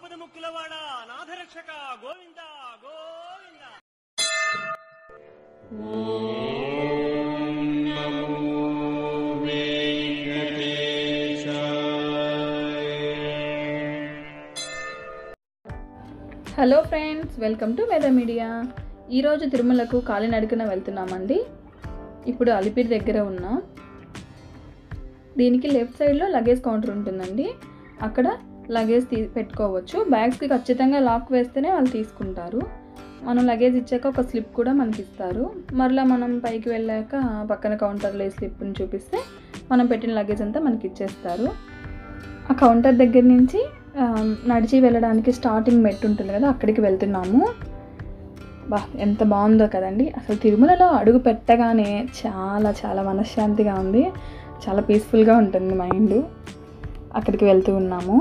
ఆపద ముక్కులవాడ నాథరక్షక Govinda Govinda hello friends welcome to weather media ఈరోజు తిరుమలకు కాలినడకన వెళ్తున్నామండి ఇప్పుడు అలిపిరి దగ్గర ఉన్నాం దీనికి లెఫ్ట్ సైడ్లో లగేజ్ కౌంటర్ ఉంటుందండి అక్కడ లగేజ్ తీ పెట్టుకోవచ్చు బ్యాగ్స్కి ఖచ్చితంగా లాక్ వేస్తేనే వాళ్ళు తీసుకుంటారు మనం లగేజ్ ఇచ్చాక ఒక స్లిప్ కూడా మనకి ఇస్తారు మరలా మనం పైకి వెళ్ళాక పక్కన కౌంటర్లో ఈ స్లిప్ని చూపిస్తే మనం పెట్టిన లగేజ్ అంతా మనకి ఇచ్చేస్తారు ఆ కౌంటర్ దగ్గర నుంచి ఆ, నడిచి వెళ్ళడానికి స్టార్టింగ్ మెట్ ఉంటుంది కదా అక్కడికి వెళ్తున్నాము బా ఎంత బాగుందో కదండి అసలు తిరుమలలో అడుగు పెట్టగానే చాలా చాలా మనశ్శాంతిగా ఉంది చాలా పీస్ఫుల్గా ఉంటుంది మైండ్ అక్కడికి వెళ్తూ ఉన్నాము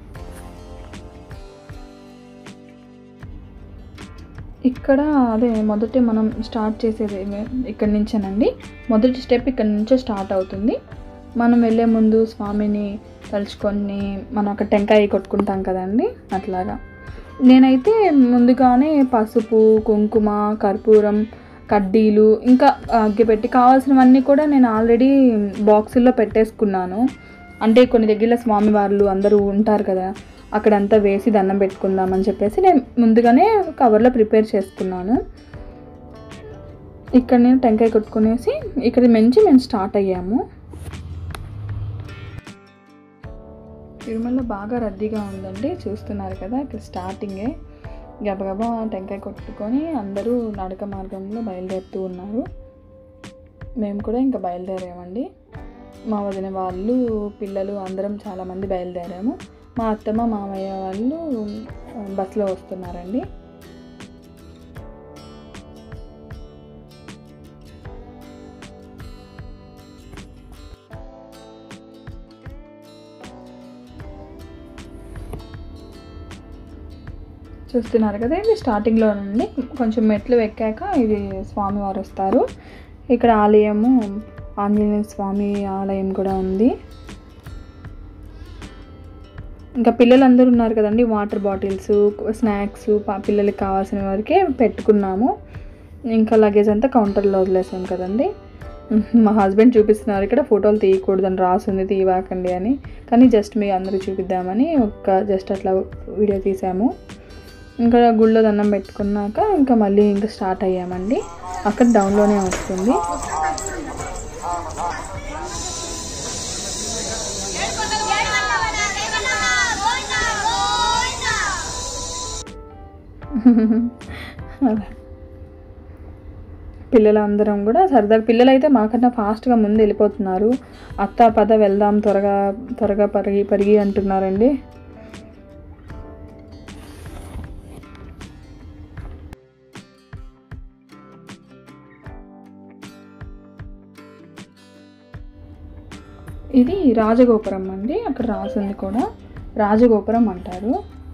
ఇక్కడ అదే మొదటి మనం స్టార్ట్ చేసేది ఇక్కడి నుంచేనండి మొదటి స్టెప్ ఇక్కడ నుంచే స్టార్ట్ అవుతుంది మనం వెళ్ళే ముందు స్వామిని తలుచుకొని మనం అక్కడ టెంకాయ కొట్టుకుంటాం కదండి అట్లాగా నేనైతే ముందుగానే పసుపు కుంకుమ కర్పూరం కడ్డీలు ఇంకా అగ్గిపెట్టి కావాల్సినవన్నీ కూడా నేను ఆల్రెడీ బాక్సుల్లో పెట్టేసుకున్నాను అంటే కొన్ని దగ్గర స్వామివార్లు అందరూ ఉంటారు కదా అక్కడంతా వేసి దండం పెట్టుకుందామని చెప్పేసి నేను ముందుగానే కవర్లో ప్రిపేర్ చేసుకున్నాను ఇక్కడ నేను టెంకాయ కొట్టుకునేసి ఇక్కడ నుంచి మేము స్టార్ట్ అయ్యాము తిరుమలలో బాగా రద్దీగా ఉందండి చూస్తున్నారు కదా ఇక్కడ స్టార్టింగే గబగబా టెంకాయ కొట్టుకొని అందరూ నడక మార్గంలో బయలుదేరుతూ ఉన్నారు మేము కూడా ఇంకా బయలుదేరామండి మా వదిన వాళ్ళు పిల్లలు అందరం చాలామంది బయలుదేరాము మా అత్తమ్మ మామయ్య వాళ్ళు ఆ, బస్సులో వస్తున్నారండి చూస్తున్నారు కదా ఇది స్టార్టింగ్లో నుండి కొంచెం మెట్లు ఎక్కాక ఇది స్వామివారు వస్తారు ఇక్కడ ఆలయము ఆంజనేయ స్వామి ఆలయం కూడా ఉంది ఇంకా పిల్లలందరూ ఉన్నారు కదండి వాటర్ బాటిల్స్ స్నాక్స్ పా- పిల్లలకి కావాల్సిన వరకే పెట్టుకున్నాము ఇంకా లగేజ్ అంతా కౌంటర్లో వదిలేసాం కదండి మా హస్బెండ్ చూపిస్తున్నారు ఇక్కడ ఫోటోలు తీయకూడదని రాసింది తీయవాకండి అని కానీ జస్ట్ మీ అందరికి చూపిద్దామని ఒక జస్ట్ అట్లా వీడియో తీసాము ఇంకా గుళ్ళో దండం పెట్టుకున్నాక ఇంకా మళ్ళీ ఇంకా స్టార్ట్ అయ్యామండి అక్కడ డౌన్లోనే వస్తుంది అలా. పిల్లలందరం కూడా సరదాగా పిల్లలు అయితే మాకన్నా ఫాస్ట్గా ముందు వెళ్ళిపోతున్నారు అత్త పద వెళ్దాం త్వరగా త్వరగా పరిగి పరిగి అంటున్నారండి ఇది రాజగోపురం అండి అక్కడ రాసింది కూడా రాజగోపురం అంటారు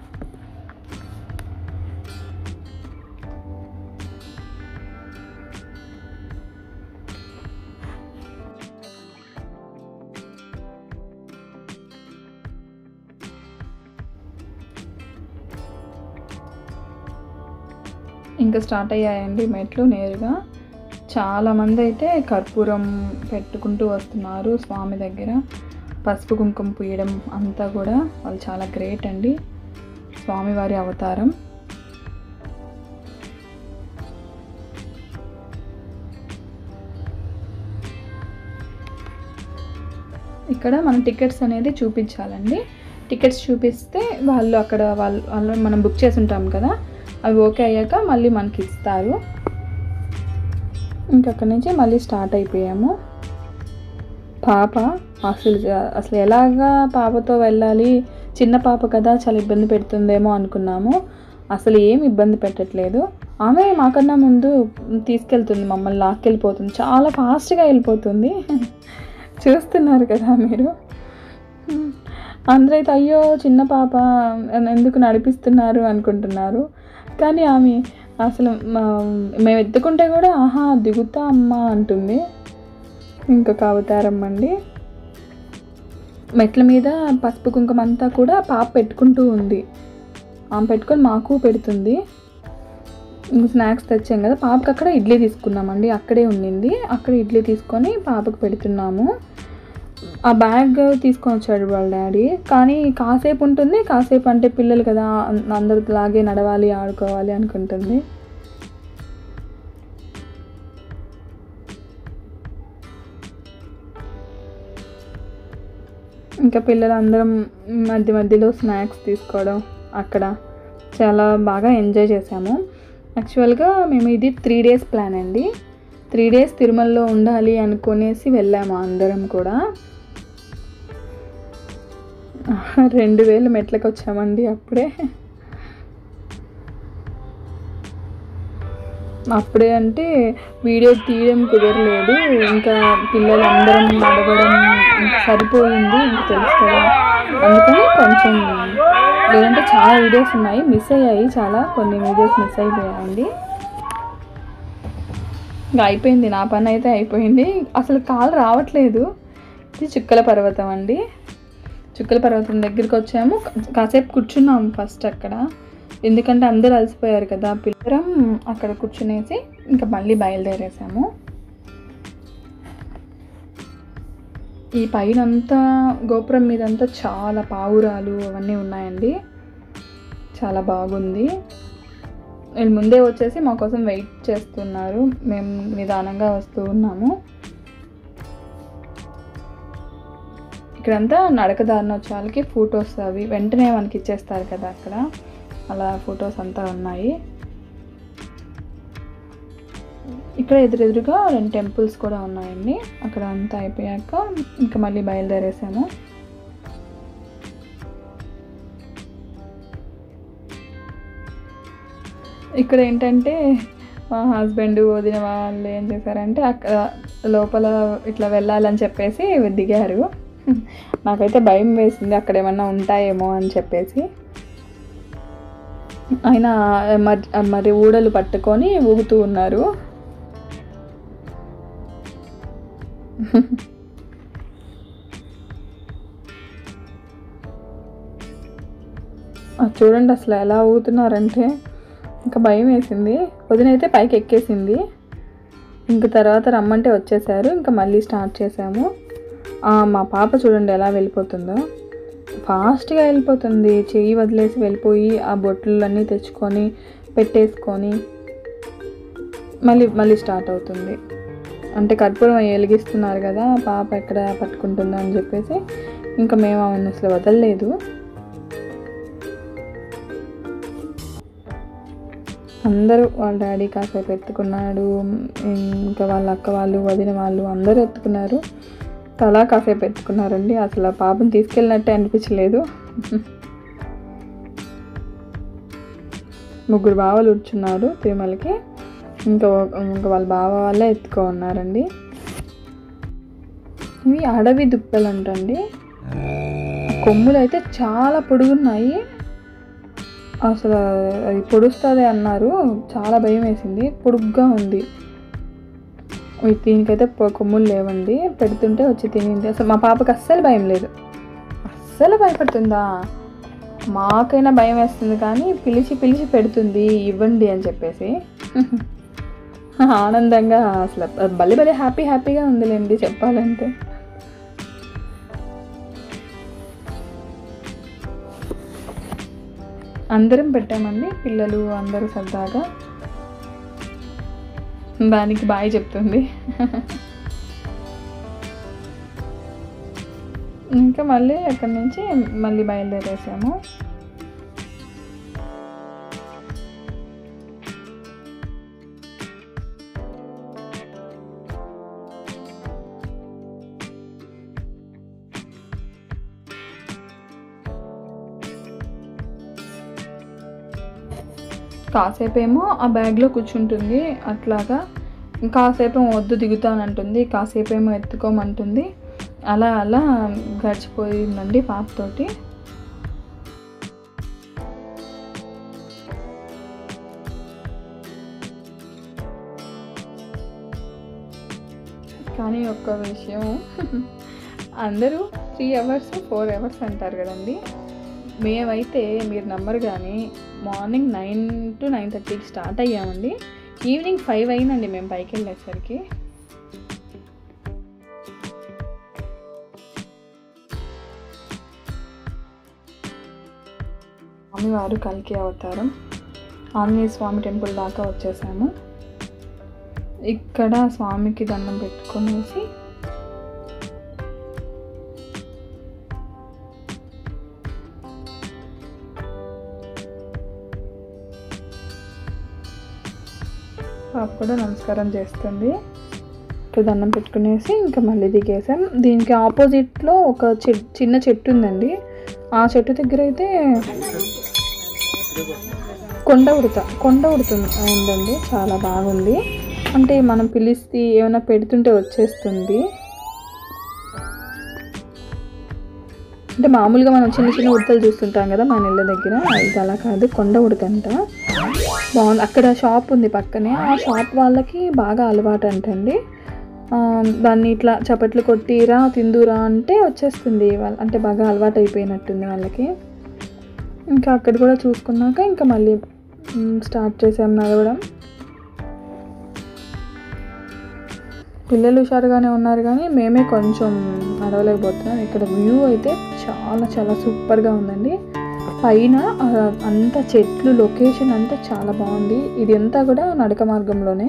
ఇంకా స్టార్ట్ అయ్యాయండి మెట్లు నేరుగా చాలామంది అయితే కర్పూరం పెట్టుకుంటూ వస్తున్నారు స్వామి దగ్గర పసుపు కుంకుమ పూయడం అంతా కూడా వాళ్ళు చాలా గ్రేట్ అండి స్వామివారి అవతారం ఇక్కడ మన టికెట్స్ అనేది చూపించాలండి టికెట్స్ చూపిస్తే వాళ్ళు అక్కడ వాళ్ళు వాళ్ళు మనం బుక్ చేసి ఉంటాం కదా అవి ఓకే అయ్యాక మళ్ళీ మనకి ఇస్తారు ఇంక అక్కడి నుంచి మళ్ళీ స్టార్ట్ అయిపోయాము పాప అసలు అసలు ఎలాగా పాపతో వెళ్ళాలి చిన్న పాప కదా చాలా ఇబ్బంది పెడుతుందేమో అనుకున్నాము అసలు ఏం ఇబ్బంది పెట్టట్లేదు ఆమె మాకన్నా ముందు తీసుకెళ్తుంది మమ్మల్ని లాక్కెళ్ళిపోతుంది చాలా ఫాస్ట్గా వెళ్ళిపోతుంది చూస్తున్నారు కదా మీరు అందరూ అయితే అయ్యో చిన్న పాప ఎందుకు నడిపిస్తున్నారు అనుకుంటున్నారు కానీ ఆమె అసలు మా- మేము ఎత్తుకుంటే కూడా ఆహా దిగుతా అమ్మా అంటుంది ఇంకొక అవతారం అండి మెట్ల మీద పసుపు కుంకుమ అంతా కూడా పాప పెట్టుకుంటూ ఉంది ఆమె పెట్టుకొని మాకు పెడుతుంది ఇంక స్నాక్స్ తెచ్చాం కదా పాపకి అక్కడ ఇడ్లీ తీసుకున్నామండి అక్కడే ఉండింది అక్కడ ఇడ్లీ తీసుకొని పాపకు పెడుతున్నాము ఆ బ్యాగ్ తీసుకొని వచ్చాడు వాళ్ళ డాడీ కానీ కాసేపు ఉంటుంది కాసేపు అంటే పిల్లలు కదా అం- అందరిలాగే నడవాలి ఆడుకోవాలి అనుకుంటుంది ఇంకా పిల్లలందరం మధ్య మధ్యలో స్నాక్స్ తీసుకోవడం అక్కడ చాలా బాగా ఎంజాయ్ చేసాము యాక్చువల్గా మేము ఇది త్రీ డేస్ ప్లాన్ అండి త్రీ డేస్ తిరుమలలో ఉండాలి అనుకునేసి వెళ్ళాము అందరం కూడా రెండు వేలు మెట్లకి వచ్చామండి అప్పుడే అప్పుడే అంటే వీడియో తీయడం కుదరలేదు ఇంకా పిల్లలు అందరం నడవడం ఇంకా సరిపోయింది ఇంకా తెలుసు కదా అందుకని కొంచెం లేదంటే చాలా వీడియోస్ ఉన్నాయి మిస్ అయ్యాయి చాలా కొన్ని వీడియోస్ మిస్ అయిపోయాయండి ఇంకా అయిపోయింది నా పని అయితే అయిపోయింది అసలు కాలు రావట్లేదు ఇది చుక్కల పర్వతం అండి చుక్కల పర్వతం దగ్గరికి వచ్చాము కాసేపు కూర్చున్నాము ఫస్ట్ అక్కడ ఎందుకంటే అందరూ అలసిపోయారు కదా పిల్లరం అక్కడ కూర్చునేసి ఇంకా మళ్ళీ బయలుదేరేసాము ఈ పైన అంతా గోపురం మీద అంతా చాలా పావురాలు అవన్నీ ఉన్నాయండి చాలా బాగుంది వీళ్ళు ముందే వచ్చేసి మా కోసం వెయిట్ చేస్తున్నారు మేము నిదానంగా వస్తూ ఉన్నాము ఇక్కడంతా నడకదారిన వచ్చే వాళ్ళకి ఫొటోస్ అవి వెంటనే మనకి ఇచ్చేస్తారు కదా అక్కడ అలా ఫొటోస్ అంతా ఉన్నాయి ఇక్కడ ఎదురెదురుగా రెండు టెంపుల్స్ కూడా ఉన్నాయండి అక్కడ అంతా అయిపోయాక ఇంకా మళ్ళీ బయలుదేరేసాము ఇక్కడ ఏంటంటే మా హస్బెండ్ వదిన వాళ్ళు ఏం చేశారంటే అక్కడ లోపల ఇట్లా వెళ్ళాలని చెప్పేసి దిగారు నాకైతే భయం వేసింది అక్కడ ఏమన్నా ఉంటాయేమో అని చెప్పేసి ఆయన మరి మరి ఊడలు పట్టుకొని ఊగుతూ ఉన్నారు అది చూడండి అసలు ఎలా ఊగుతున్నారంటే ఇంకా భయం వేసింది వదినైతే పైకి ఎక్కేసింది ఇంక తర్వాత రమ్మంటే వచ్చేసారు ఇంకా మళ్ళీ స్టార్ట్ చేసాము ఆ, మా పాప చూడండి ఎలా వెళ్ళిపోతుందో ఫాస్ట్గా వెళ్ళిపోతుంది చెయ్యి వదిలేసి వెళ్ళిపోయి ఆ బొట్లన్నీ తెచ్చుకొని పెట్టేసుకొని మళ్ళీ మళ్ళీ స్టార్ట్ అవుతుంది అంటే కర్పూరం వెలిగిస్తున్నారు కదా పాప ఎక్కడ పట్టుకుంటుందో అని చెప్పేసి ఇంకా మేము ఆమెను అసలు వదలలేదు అందరూ వాళ్ళ డాడీ కాసేపు ఎత్తుకున్నాడు ఇంకా వాళ్ళ అక్క వాళ్ళు వదిన వాళ్ళు అందరూ ఎత్తుకున్నారు తలా కాసేపు ఎత్తుకున్నారండి అసలు ఆ పాపను తీసుకెళ్ళినట్టే అనిపించలేదు ముగ్గురు బావలు ఉడ్చున్నారు తిరుమలకి ఇంకా ఒక- ఇంకా వాళ్ళ బావ వాళ్ళే ఎత్తుకో ఉన్నారండి ఇవి అడవి దుప్పలు అంటండి కొమ్ములు అయితే చాలా పొడుగున్నాయి అసలు అది పొడుస్తుంది అన్నారు చాలా భయం వేసింది పొడుగ్గా ఉంది ఈ దీనికైతే పొ- కొమ్ములు లేవండి పెడుతుంటే వచ్చి తినింది అసలు మా పాపకి అస్సలు భయం లేదు అస్సలు భయపడుతుందా మాకైనా భయం వేస్తుంది కానీ పిలిచి పిలిచి పెడుతుంది ఇవ్వండి అని చెప్పేసి ఆనందంగా అసలు భలే భలే హ్యాపీ హ్యాపీగా ఉందిలేండి చెప్పాలంటే అందరం పెట్టామండి పిల్లలు అందరూ సరదాగా దానికి బాయ్ చెప్తుంది ఇంకా మళ్ళీ అక్కడి నుంచి మళ్ళీ బయలుదేరేసాము కాసేపు ఏమో ఆ బ్యాగ్లో కూర్చుంటుంది అట్లాగా కాసేపు ఏమో వద్దు దిగుతానంటుంది కాసేపు ఏమో ఎత్తుకోమంటుంది అలా అలా గడిచిపోయిందండి పాపతోటి కానీ ఒక్క విషయం అందరూ త్రీ అవర్స్ ఫోర్ అవర్స్ అంటారు కదండి మేమైతే మీరు నమ్మరు కానీ మార్నింగ్ నైన్ టు నైన్ థర్టీకి స్టార్ట్ అయ్యామండి ఈవినింగ్ ఫైవ్ అయిందండి మేము పైకి వెళ్ళేసరికి స్వామివారు కలికి అవతారం ఆంజనేయ స్వామి టెంపుల్ దాకా వచ్చేసాము ఇక్కడ స్వామికి దండం పెట్టుకొనేసి పాప కూడా నమస్కారం చేస్తుంది ఇక్కడ దండం పెట్టుకునేసి ఇంకా మళ్ళీ దిగేసాం దీనికి ఆపోజిట్లో ఒక చె చిన్న చెట్టు ఉందండి ఆ చెట్టు దగ్గర అయితే కొండ ఉడత కొండ ఉడత ఉందండి చాలా బాగుంది అంటే మనం పిలిస్తే ఏమైనా పెడుతుంటే వచ్చేస్తుంది అంటే మామూలుగా మనం చిన్న చిన్న ఉడతలు చూస్తుంటాం కదా మన ఇళ్ళ దగ్గర ఇది అలా కాదు కొండ ఉడతంట బాగుంది అక్కడ షాప్ ఉంది పక్కనే ఆ షాప్ వాళ్ళకి బాగా అలవాటు అంటండి ఆ, దాన్ని ఇట్లా చప్పట్లు కొట్టిరా తిందురా అంటే వచ్చేస్తుంది వాళ్ళ అంటే బాగా అలవాటు అయిపోయినట్టుంది వాళ్ళకి ఇంకా అక్కడ కూడా చూసుకున్నాక ఇంకా మళ్ళీ మ్, స్టార్ట్ చేసాం నడవడం పిల్లలు హుషారుగానే ఉన్నారు కానీ మేమే కొంచెం నడవలేకపోతున్నాం ఇక్కడ వ్యూ అయితే చాలా చాలా సూపర్గా ఉందండి పైన ఆ, అంతా చెట్లు లొకేషన్ అంతా చాలా బాగుంది ఇది అంతా కూడా నడక మార్గంలోనే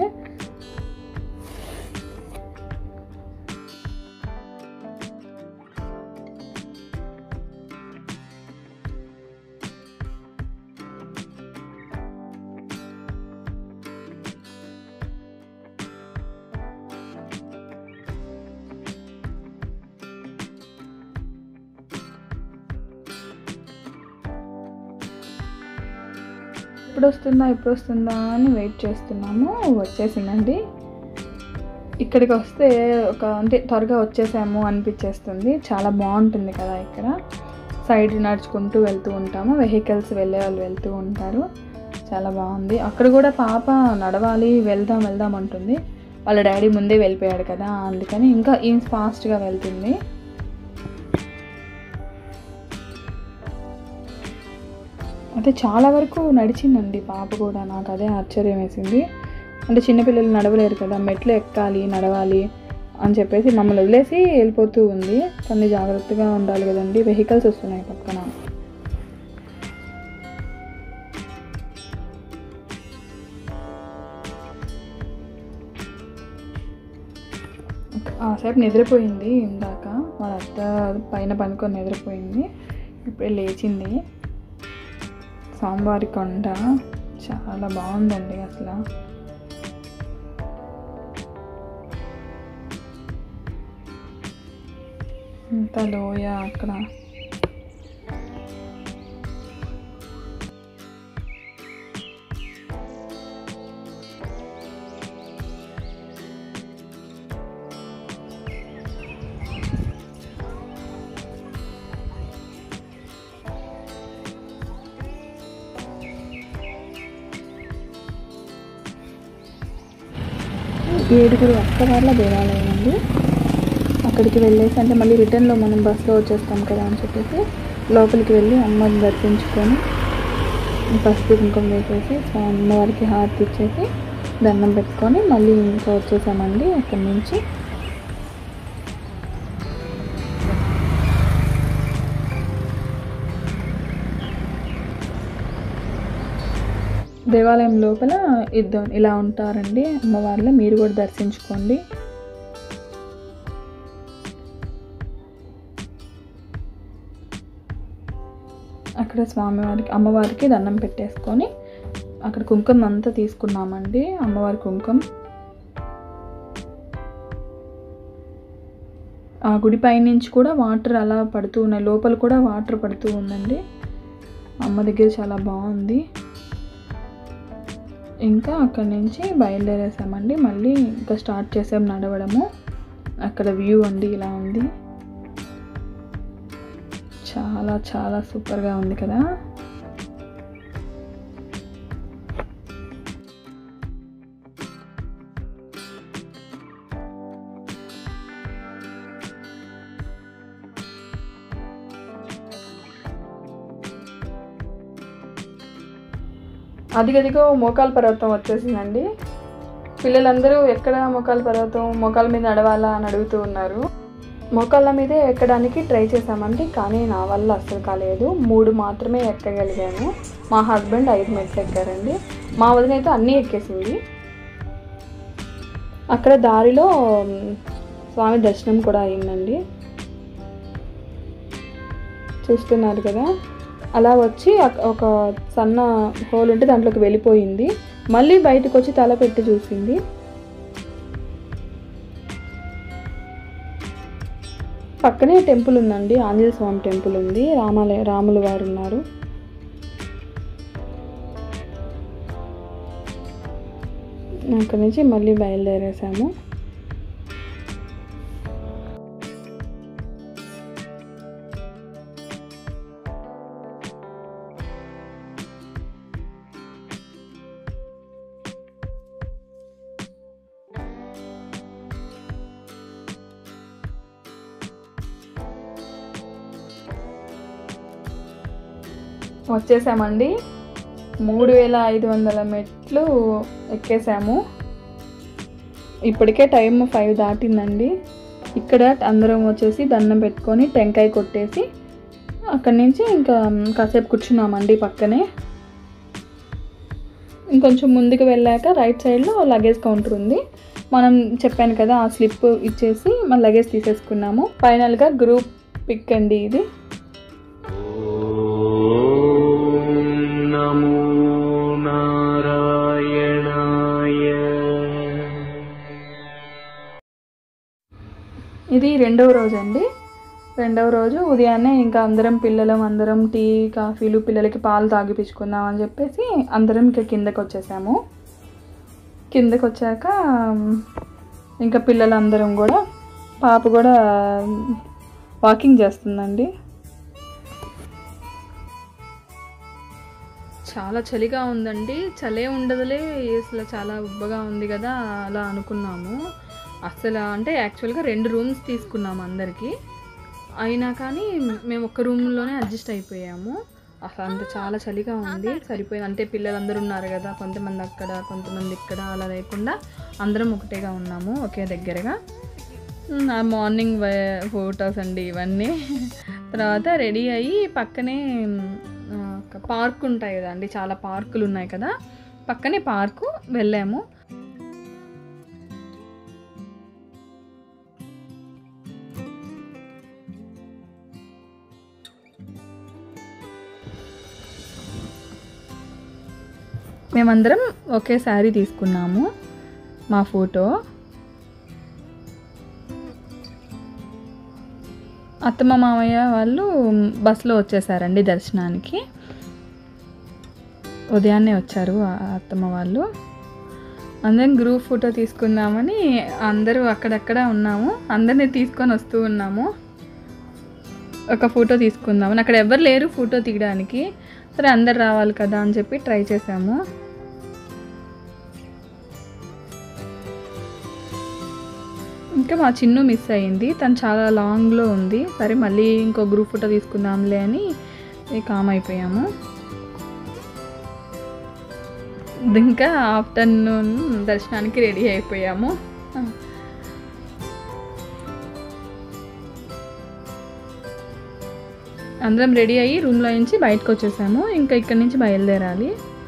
ఎప్పుడు వస్తుందా ఎప్పుడు వస్తుందా అని వెయిట్ చేస్తున్నాము వచ్చేసిందండి ఇక్కడికి వస్తే ఒక అంటే త్వరగా వచ్చేసాము అనిపించేస్తుంది చాలా బాగుంటుంది కదా ఇక్కడ సైడ్ నడుచుకుంటూ వెళ్తూ ఉంటాము వెహికల్స్ వెళ్ళే వాళ్ళు వెళ్తూ ఉంటారు చాలా బాగుంది అక్కడ కూడా పాప నడవాలి వెళ్దాం వెళ్దాం అంటుంది వాళ్ళ డాడీ ముందే వెళ్ళిపోయాడు కదా అందుకని ఇంకా ఏం ఫాస్ట్గా వెళ్తుంది అయితే చాలా వరకు నడిచిందండి పాప కూడా నాకు అదే ఆశ్చర్యం వేసింది అంటే చిన్నపిల్లలు నడవలేరు కదా మెట్లు ఎక్కాలి నడవాలి అని చెప్పేసి మమ్మల్ని వదిలేసి వెళ్ళిపోతూ ఉంది కానీ జాగ్రత్తగా ఉండాలి కదండి వెహికల్స్ వస్తున్నాయి పక్కన సేపు నిద్రపోయింది ఇందాక వాళ్ళ అత్త పైన పనుకొని నిద్రపోయింది ఇప్పుడే లేచింది సాంబారి కొండ చాలా బాగుందండి అసలు ఇంత లోయ అక్కడ ఏడుగురు అక్కవార్ల దేవాలయం అండి అక్కడికి వెళ్ళేసి అంటే మళ్ళీ రిటర్న్లో మనం బస్సులో వచ్చేస్తాం కదా అని చెప్పేసి లోపలికి వెళ్ళి అమ్మని దర్శించుకొని పసుపు కుంకుమ వేసేసి సో అమ్మవారికి హారతి ఇచ్చేసి దండం పెట్టుకొని మళ్ళీ ఇంకా వచ్చేసామండి అక్కడి నుంచి దేవాలయం లోపల ఇద్దరు ఇలా ఉంటారండి అమ్మవార్లు మీరు కూడా దర్శించుకోండి అక్కడ స్వామివారికి అమ్మవారికి దండం పెట్టేసుకొని అక్కడ కుంకుమ అంతా తీసుకున్నామండి అమ్మవారి కుంకుమ ఆ గుడి పైనుంచి కూడా వాటర్ అలా పడుతూ ఉన్నాయి లోపల కూడా వాటర్ పడుతూ ఉందండి అమ్మ దగ్గర చాలా బాగుంది ఇంకా అక్కడి నుంచి బయలుదేరేసామండి మళ్ళీ ఇంకా స్టార్ట్ చేసాం నడవడము అక్కడ వ్యూ అండి ఇలా ఉంది చాలా చాలా సూపర్గా ఉంది కదా అదిగదిగో మోకాల పర్వతం వచ్చేసిందండి పిల్లలందరూ ఎక్కడ మోకాల పర్వతం మోకాల మీద నడవాలా అని అడుగుతూ ఉన్నారు మోకాళ్ళ మీదే ఎక్కడానికి ట్రై చేశామండి కానీ నా వల్ల అస్సలు కాలేదు మూడు మాత్రమే ఎక్కగలిగాను మా హస్బెండ్ ఐదు మెట్లు ఎక్కారండి మా వదిన అయితే అన్నీ ఎక్కేసింది అక్కడ దారిలో మ్, స్వామి దర్శనం కూడా అయిందండి చూస్తున్నారు కదా అలా వచ్చి అక్- ఒక సన్న హోల్ ఉంటే దాంట్లోకి వెళ్ళిపోయింది మళ్ళీ బయటకు వచ్చి తల పెట్టి చూసింది పక్కనే టెంపుల్ ఉందండి ఆంజనేయ స్వామి టెంపుల్ ఉంది రామాలయ రాములు వారు ఉన్నారు అక్కడి నుంచి మళ్ళీ బయలుదేరేసాము వచ్చేసామండి మూడు వేల ఐదు వందల మెట్లు ఎక్కేసాము ఇప్పటికే టైం ఫైవ్ దాటిందండి ఇక్కడ అందరం వచ్చేసి దండం పెట్టుకొని టెంకాయ కొట్టేసి అక్కడి నుంచి ఇంకా కాసేపు కూర్చున్నామండి పక్కనే ఇంకొంచెం ముందుకు వెళ్ళాక రైట్ సైడ్లో లగేజ్ కౌంటర్ ఉంది మనం చెప్పాను కదా ఆ స్లిప్ ఇచ్చేసి మన లగేజ్ తీసేసుకున్నాము ఫైనల్గా గ్రూప్ పిక్ అండి ఇది నమో నారాయణాయ ఇది రెండవ రోజు అండి రెండవ రోజు ఉదయాన్నే ఇంకా అందరం పిల్లలం అందరం టీ కాఫీలు పిల్లలకి పాలు తాగిపించుకుందాం అని చెప్పేసి అందరం ఇంకా కిందకి వచ్చేసాము కిందకి వచ్చాక ఇంకా పిల్లలందరం కూడా పాప కూడా వాకింగ్ చేస్తుందండి చాలా చలిగా ఉందండి చలే ఉండదులే అసలు చాలా ఉబ్బగా ఉంది కదా అలా అనుకున్నాము అసలు అంటే యాక్చువల్గా రెండు రూమ్స్ తీసుకున్నాము అందరికీ అయినా కానీ మేము ఒక్క రూమ్లోనే అడ్జస్ట్ అయిపోయాము అసలు అంత చాలా చలిగా ఉంది సరిపోయింది అంటే పిల్లలందరూ ఉన్నారు కదా కొంతమంది అక్కడ కొంతమంది ఇక్కడ అలా లేకుండా అందరం ఒకటేగా ఉన్నాము ఒకే దగ్గరగా ఉమ్, ఆ మార్నింగ్ ఫోటోస్ అండి ఇవన్నీ తర్వాత రెడీ అయ్యి పక్కనే ఆ, ఒక పార్క్ ఉంటాయి కదా అండి చాలా పార్కులు ఉన్నాయి కదా పక్కనే పార్కు వెళ్ళాము మేమందరం ఒకే శారీ తీసుకున్నాము మా ఫోటో అత్తమ్మ మామయ్య వాళ్ళు బస్సులో వచ్చేసారండి దర్శనానికి ఉదయాన్నే వచ్చారు ఆ అత్తమ్మ వాళ్ళు అందరం గ్రూప్ ఫోటో తీసుకుందామని అందరూ అక్కడక్కడ ఉన్నాము అందరినీ తీసుకొని వస్తూ ఉన్నాము ఒక ఫోటో తీసుకుందామని అక్కడ ఎవరు లేరు ఫోటో తీయడానికి సరే అందరు రావాలి కదా అని చెప్పి ట్రై చేసాము ఇంకా మా చిన్ను మిస్ అయింది తను చాలా లాంగ్లో ఉంది సరే మళ్ళీ ఇంకో గ్రూప్ ఫోటో తీసుకుందాంలే అని కామ్ అయిపోయాము ఇంకా ఆఫ్టర్నూన్ దర్శనానికి రెడీ అయిపోయాము అందరం రెడీ అయ్యి రూమ్లో నుంచి బయటకు వచ్చేసాము ఇంకా ఇక్కడి నుంచి బయలుదేరాలి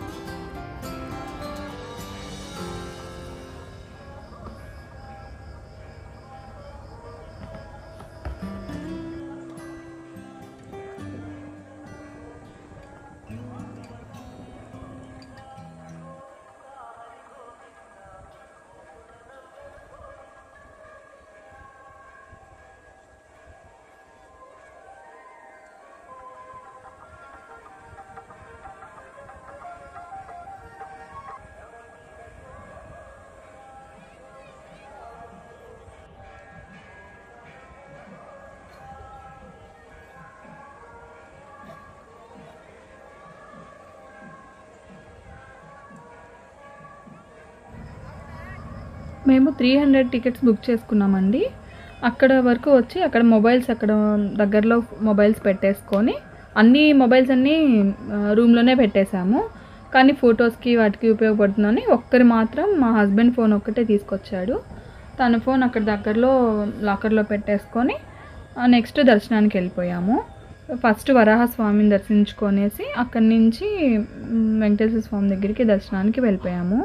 మేము త్రీ హండ్రెడ్ టికెట్స్ బుక్ చేసుకున్నామండి అక్కడ వరకు వచ్చి అక్కడ మొబైల్స్ అక్కడ దగ్గరలో మొబైల్స్ పెట్టేసుకొని అన్ని మొబైల్స్ అన్నీ ఆ, రూమ్లోనే పెట్టేశాము కానీ ఫొటోస్కి వాటికి ఉపయోగపడుతుందని ఒక్కరి మాత్రం మా హస్బెండ్ ఫోన్ ఒక్కటే తీసుకొచ్చాడు తన ఫోన్ అక్కడ దగ్గరలో లాకర్లో పెట్టేసుకొని నెక్స్ట్ దర్శనానికి వెళ్ళిపోయాము ఫస్ట్ వరాహ స్వామిని దర్శించుకొనేసి అక్కడి నుంచి మ్, వెంకటేశ్వర స్వామి దగ్గరికి దర్శనానికి వెళ్ళిపోయాము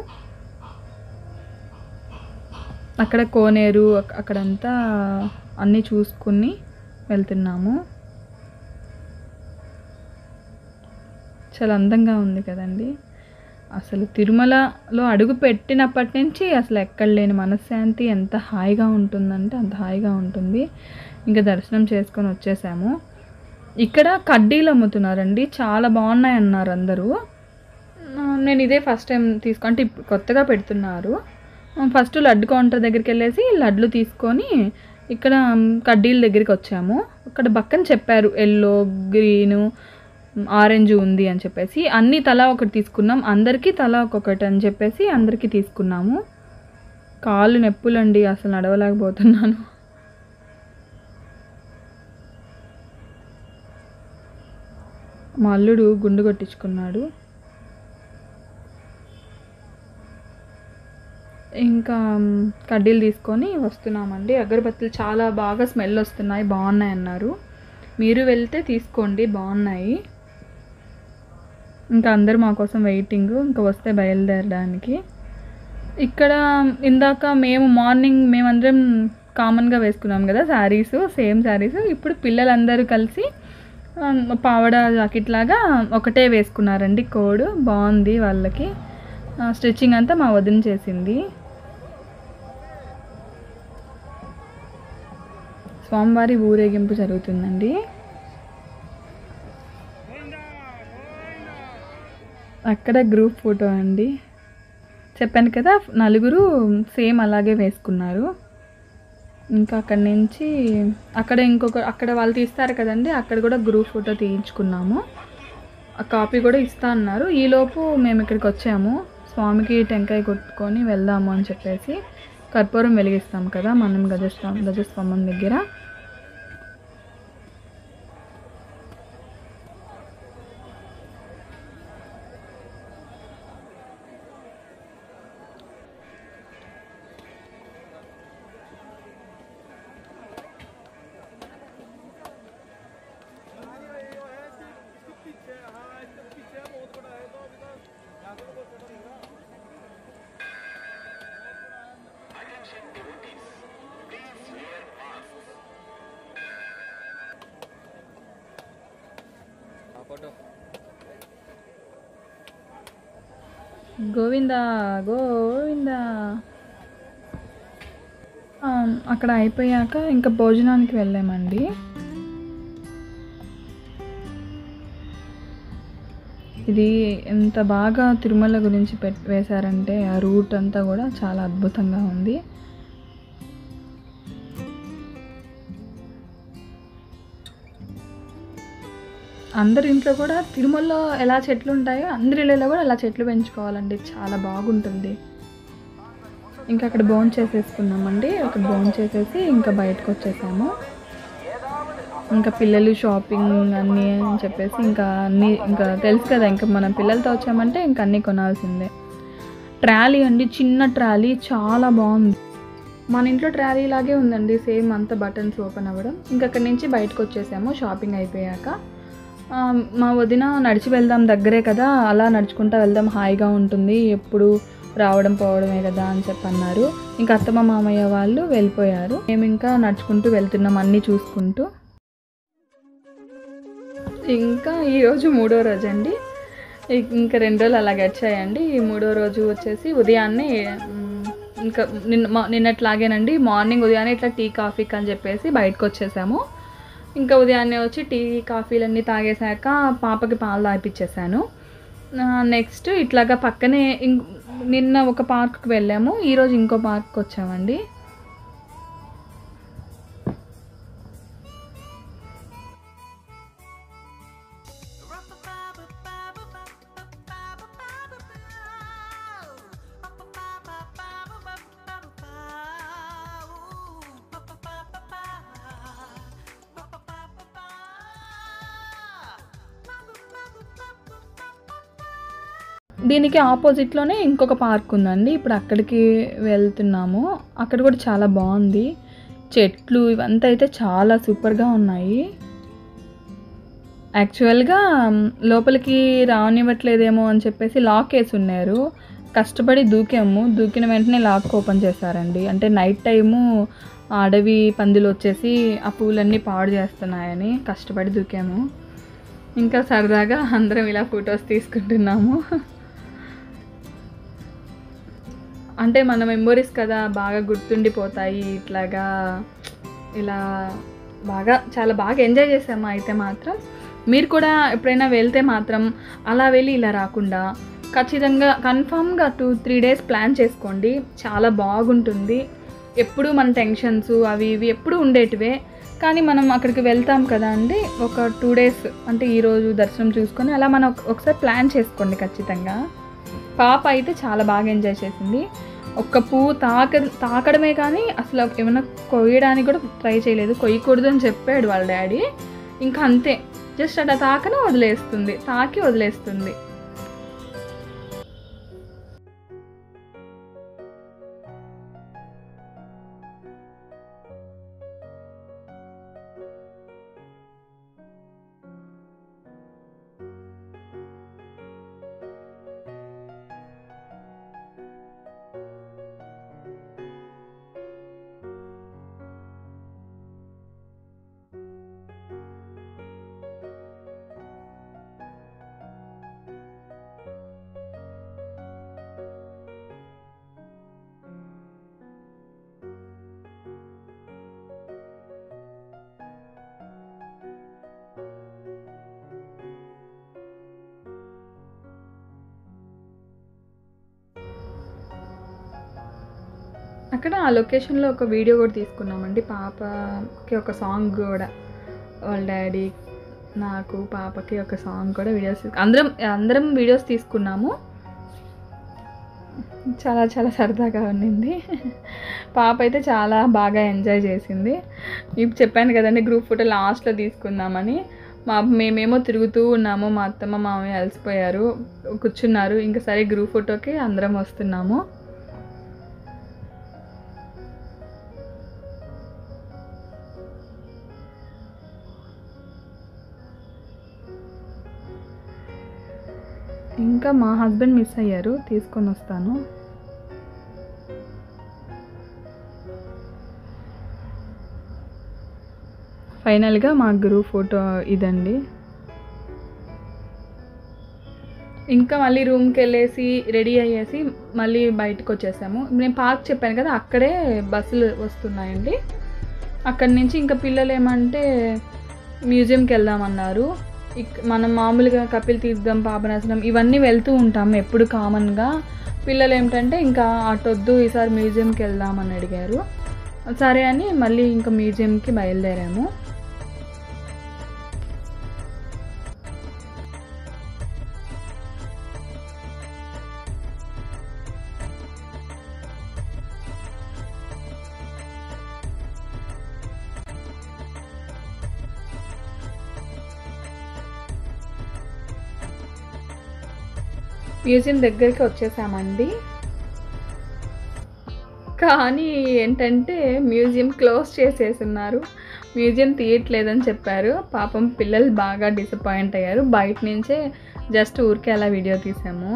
అక్కడ కోనేరు అక్- అక్కడంతా అన్నీ చూసుకుని వెళ్తున్నాము చాలా అందంగా ఉంది కదండి అసలు తిరుమలలో అడుగు పెట్టినప్పటి నుంచి అసలు ఎక్కడ లేని మనశ్శాంతి ఎంత హాయిగా ఉంటుందంటే అంత హాయిగా ఉంటుంది ఇంకా దర్శనం చేసుకొని వచ్చేసాము ఇక్కడ కడ్డీలు అమ్ముతున్నారండి చాలా బాగున్నాయి అన్నారు అందరూ ఆ, నేను ఇదే ఫస్ట్ టైం తీసుకో అంటే ఇప్పుడు కొత్తగా పెడుతున్నారు ఆ, ఫస్ట్ లడ్డు కౌంటర్ దగ్గరికి వెళ్ళేసి లడ్లు తీసుకొని ఇక్కడ మ్, కడ్డీల దగ్గరికి వచ్చాము అక్కడ పక్కన చెప్పారు ఎల్లో గ్రీను ఆరెంజ్ ఉంది అని చెప్పేసి అన్ని తలా ఒకటి తీసుకున్నాం అందరికీ తలా ఒక్కొక్కటి అని చెప్పేసి అందరికీ తీసుకున్నాము కాళ్ళు నొప్పులండి అసలు నడవలేకపోతున్నాను మా అల్లుడు గుండు కొట్టించుకున్నాడు ఇంకా మ్, కడ్డీలు తీసుకొని వస్తున్నామండి అగరబత్తులు చాలా బాగా స్మెల్ వస్తున్నాయి బాగున్నాయి అన్నారు మీరు వెళ్తే తీసుకోండి బాగున్నాయి ఇంకా అందరూ మా కోసం వెయిటింగ్ ఇంకా వస్తే బయలుదేరడానికి ఇక్కడ ఇందాక మేము మార్నింగ్ మేమందరం కామన్గా వేసుకున్నాం కదా శారీస్ సేమ్ శారీస్ ఇప్పుడు పిల్లలందరూ కలిసి ఆ, పావడ జాకెట్ లాగా ఒకటే వేసుకున్నారండి కోడ్ బాగుంది వాళ్ళకి స్టిచ్చింగ్ అంతా మా వదిన చేసింది స్వామివారి ఊరేగింపు జరుగుతుందండి అక్కడ గ్రూప్ ఫోటో అండి చెప్పాను కదా నలుగురు సేమ్ అలాగే వేసుకున్నారు ఇంకా అక్కడి నుంచి అక్కడ ఇంకొక అక్కడ వాళ్ళు తీస్తారు కదండి అక్కడ కూడా గ్రూప్ ఫోటో తీయించుకున్నాము ఆ కాపీ కూడా ఇస్తా అన్నారు ఈలోపు మేము ఇక్కడికి వచ్చాము స్వామికి టెంకాయ కొట్టుకొని వెళ్దాము అని చెప్పేసి కర్పూరం వెలిగిస్తాం కదా మనం గజస్వామ గజస్వామం దగ్గర గోవింద గోవింద ఆ, అక్కడ అయిపోయాక ఇంకా భోజనానికి వెళ్ళామండి ఇది ఎంత బాగా తిరుమల గురించి పెట్ వేశారంటే ఆ రూట్ అంతా కూడా చాలా అద్భుతంగా ఉంది అందరి ఇంట్లో కూడా తిరుమలలో ఎలా చెట్లు ఉంటాయో అందరి ఇళ్ళలో కూడా అలా చెట్లు పెంచుకోవాలండి చాలా బాగుంటుంది ఇంకా అక్కడ బోన్ చేసేసుకున్నామండి అక్కడ బోన్ చేసేసి ఇంకా బయటకు వచ్చేసాము ఇంకా పిల్లలు షాపింగ్ అన్నీ అని చెప్పేసి ఇంకా అన్నీ ఇంకా తెలుసు కదా ఇంకా మనం పిల్లలతో వచ్చామంటే ఇంకా అన్నీ కొనాల్సిందే ట్రాలీ అండి చిన్న ట్రాలీ చాలా బాగుంది మన ఇంట్లో ట్రాలీ లాగే ఉందండి సేమ్ అంత బటన్స్ ఓపెన్ అవ్వడం ఇంకా అక్కడి నుంచి బయటకు వచ్చేసాము షాపింగ్ అయిపోయాక ఆ, మా వదిన నడిచి వెళ్దాం దగ్గరే కదా అలా నడుచుకుంటా వెళ్దాం హాయిగా ఉంటుంది ఎప్పుడు రావడం పోవడమే కదా అని చెప్పి అన్నారు ఇంకా అత్తమ్మ మామయ్య వాళ్ళు వెళ్ళిపోయారు మేము ఇంకా నడుచుకుంటూ వెళ్తున్నాం అన్నీ చూసుకుంటూ ఇంకా ఈరోజు మూడో రోజు అండి ఇ- ఇంకా రెండు రోజులు అలా గడిచాయండి ఈ మూడో రోజు వచ్చేసి ఉదయాన్నే మ్, ఇంకా నిన్న మా- నిన్నట్లాగేనండి మార్నింగ్ ఉదయాన్నే ఇట్లా టీ కాఫీకి అని చెప్పేసి బయటకు వచ్చేసాము ఇంకా ఉదయాన్నే వచ్చి టీ కాఫీలన్నీ తాగేశాక పాపకి పాలు తాగిపించేసాను నెక్స్ట్ ఇట్లాగా పక్కనే ఇం- నిన్న ఒక పార్క్కి వెళ్ళాము ఈరోజు ఇంకో పార్క్కి వచ్చామండి దీనికి ఆపోజిట్లోనే ఇంకొక పార్క్ ఉందండి ఇప్పుడు అక్కడికి వెళ్తున్నాము అక్కడ కూడా చాలా బాగుంది చెట్లు ఇవంతా అయితే చాలా సూపర్గా ఉన్నాయి యాక్చువల్గా మ్, లోపలికి రానివ్వట్లేదేమో అని చెప్పేసి లాక్ వేసి ఉన్నారు కష్టపడి దూకాము దూకిన వెంటనే లాక్ ఓపెన్ చేశారండి అంటే నైట్ టైము ఆ అడవి పందులు వచ్చేసి ఆ పూలన్నీ పాడు చేస్తున్నాయని కష్టపడి దూకాము ఇంకా సరదాగా అందరం ఇలా ఫొటోస్ తీసుకుంటున్నాము అంటే మన మెమొరీస్ కదా బాగా గుర్తుండిపోతాయి ఇట్లాగా ఇలా బాగా చాలా బాగా ఎంజాయ్ చేసాము అయితే మాత్రం మీరు కూడా ఎప్పుడైనా వెళ్తే మాత్రం అలా వెళ్ళి ఇలా రాకుండా ఖచ్చితంగా కన్ఫామ్గా టూ త్రీ డేస్ ప్లాన్ చేసుకోండి చాలా బాగుంటుంది ఎప్పుడు మన టెన్షన్స్ అవి ఇవి ఎప్పుడు ఉండేటివే కానీ మనం అక్కడికి వెళ్తాం కదా అండి ఒక టూ డేస్ అంటే ఈరోజు దర్శనం చూసుకొని అలా మనం ఒక- ఒకసారి ప్లాన్ చేసుకోండి ఖచ్చితంగా పాప అయితే చాలా బాగా ఎంజాయ్ చేసింది ఒక్క పువ్వు తాక తాకడమే కానీ అసలు ఏమైనా కొయ్యడానికి కూడా ట్రై చేయలేదు కొయ్యకూడదు అని చెప్పాడు వాళ్ళ డాడీ ఇంకా అంతే జస్ట్ అట్లా తాకనే వదిలేస్తుంది తాకి వదిలేస్తుంది అక్కడ ఆ లొకేషన్లో ఒక వీడియో కూడా తీసుకున్నామండి పాపకి ఒక సాంగ్ కూడా వాళ్ళ డాడీ నాకు పాపకి ఒక సాంగ్ కూడా వీడియోస్ అందరం అందరం వీడియోస్ తీసుకున్నాము చాలా చాలా సరదాగా ఉండింది పాప అయితే చాలా బాగా ఎంజాయ్ చేసింది ఇప్పుడు చెప్పాను కదండి గ్రూప్ ఫోటో లాస్ట్లో తీసుకుందామని మా మేమేమో తిరుగుతూ ఉన్నాము మా అత్తమ్మ మామయ్య అలసిపోయారు కూర్చున్నారు ఇంకా సరే గ్రూప్ ఫోటోకి అందరం వస్తున్నాము ఇంకా మా హస్బెండ్ మిస్ అయ్యారు తీసుకొని వస్తాను ఫైనల్గా మా గ్రూప్ ఫోటో ఇదండి ఇంకా మళ్ళీ రూమ్కి వెళ్ళేసి రెడీ అయ్యేసి మళ్ళీ బయటకు వచ్చేసాము నేను పార్క్ చెప్పాను కదా అక్కడే బస్సులు వస్తున్నాయండి అక్కడి నుంచి ఇంకా పిల్లలు ఏమంటే మ్యూజియంకి వెళ్దామన్నారు ఇక్ మనం మామూలుగా కపిల్ తీర్థం పాపనాశనం ఇవన్నీ వెళ్తూ ఉంటాము ఎప్పుడు కామన్గా పిల్లలు ఏమిటంటే ఇంకా అటొద్దు ఈసారి మ్యూజియంకి వెళ్దామని అడిగారు సరే అని మళ్ళీ ఇంకా మ్యూజియంకి బయలుదేరాము మ్యూజియం దగ్గరికి వచ్చేసామండి కానీ ఏంటంటే మ్యూజియం క్లోజ్ చేసేసున్నారు మ్యూజియం తీయట్లేదని చెప్పారు పాపం పిల్లలు బాగా డిసప్పాయింట్ అయ్యారు బయట నుంచే జస్ట్ ఊరికే అలా వీడియో తీసాము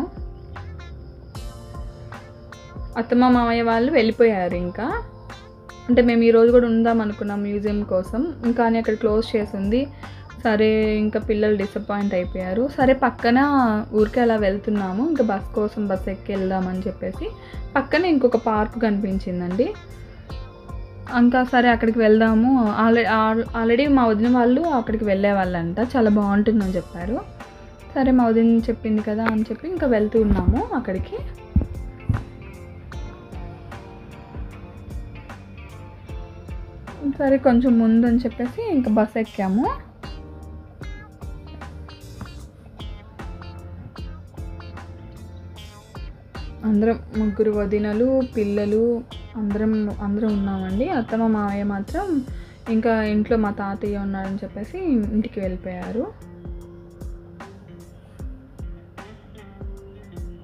అత్తమ్మ మామయ్య వాళ్ళు వెళ్ళిపోయారు ఇంకా అంటే మేము ఈరోజు కూడా ఉందాం అనుకున్నాం మ్యూజియం కోసం ఇంకా అని అక్కడ క్లోజ్ చేసింది సరే ఇంకా పిల్లలు డిసప్పాయింట్ అయిపోయారు సరే పక్కన ఊరికే అలా వెళ్తున్నాము ఇంకా బస్ కోసం బస్ ఎక్కి వెళ్దామని చెప్పేసి పక్కనే ఇంకొక పార్క్ కనిపించిందండి ఇంకా సరే అక్కడికి వెళ్దాము ఆల్రెడీ ఆల్రెడీ మా వదిన వాళ్ళు అక్కడికి వెళ్ళే వాళ్ళంట చాలా బాగుంటుందని చెప్పారు సరే మా వదిన చెప్పింది కదా అని చెప్పి ఇంకా వెళ్తూ ఉన్నాము అక్కడికి సరే కొంచెం ముందు అని చెప్పేసి ఇంకా బస్ ఎక్కాము అందరం ముగ్గురు వదినలు పిల్లలు అందరం అందరం ఉన్నామండి అత్తమ్మ మావయ్య మాత్రం ఇంకా ఇంట్లో మా తాతయ్య ఉన్నాడని చెప్పేసి ఇంటికి వెళ్ళిపోయారు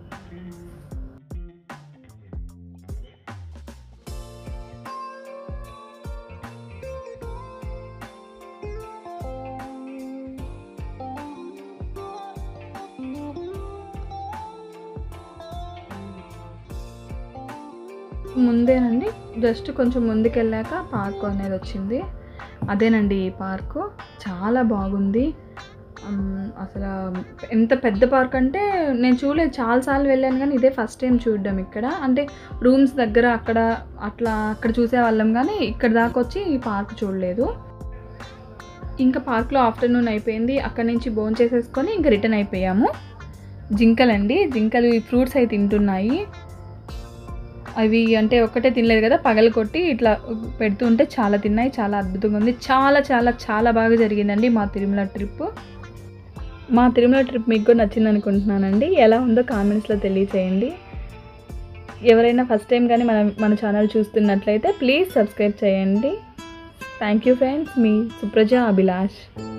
ముందేనండి జస్ట్ కొంచెం ముందుకెళ్ళాక పార్క్ అనేది వచ్చింది అదేనండి ఈ పార్కు చాలా బాగుంది ఉమ్, అసలు ఎంత పెద్ద పార్క్ అంటే నేను చూడలేదు చాలాసార్లు వెళ్ళాను కానీ ఇదే ఫస్ట్ టైం చూడడం ఇక్కడ అంటే రూమ్స్ దగ్గర అక్కడ అట్లా అక్కడ చూసేవాళ్ళం కానీ ఇక్కడ దాకా వచ్చి ఈ పార్క్ చూడలేదు ఇంకా పార్క్లో ఆఫ్టర్నూన్ అయిపోయింది అక్కడ నుంచి బోన్ చేసేసుకొని ఇంకా రిటర్న్ అయిపోయాము జింకలండి జింకలు ఈ ఫ్రూట్స్ అవి తింటున్నాయి అవి అంటే ఒక్కటే తినలేదు కదా పగలు కొట్టి ఇట్లా పెడుతుంటే చాలా తిన్నాయి చాలా అద్భుతంగా ఉంది చాలా చాలా చాలా బాగా జరిగిందండి మా తిరుమల ట్రిప్ మా తిరుమల ట్రిప్ మీకు కూడా నచ్చింది అనుకుంటున్నానండి ఎలా ఉందో కామెంట్స్లో తెలియచేయండి ఎవరైనా ఫస్ట్ టైం కానీ మన మన ఛానల్ చూస్తున్నట్లయితే ప్లీజ్ సబ్స్క్రైబ్ చేయండి థ్యాంక్ యూ ఫ్రెండ్స్ మీ సుప్రజ అభిలాష్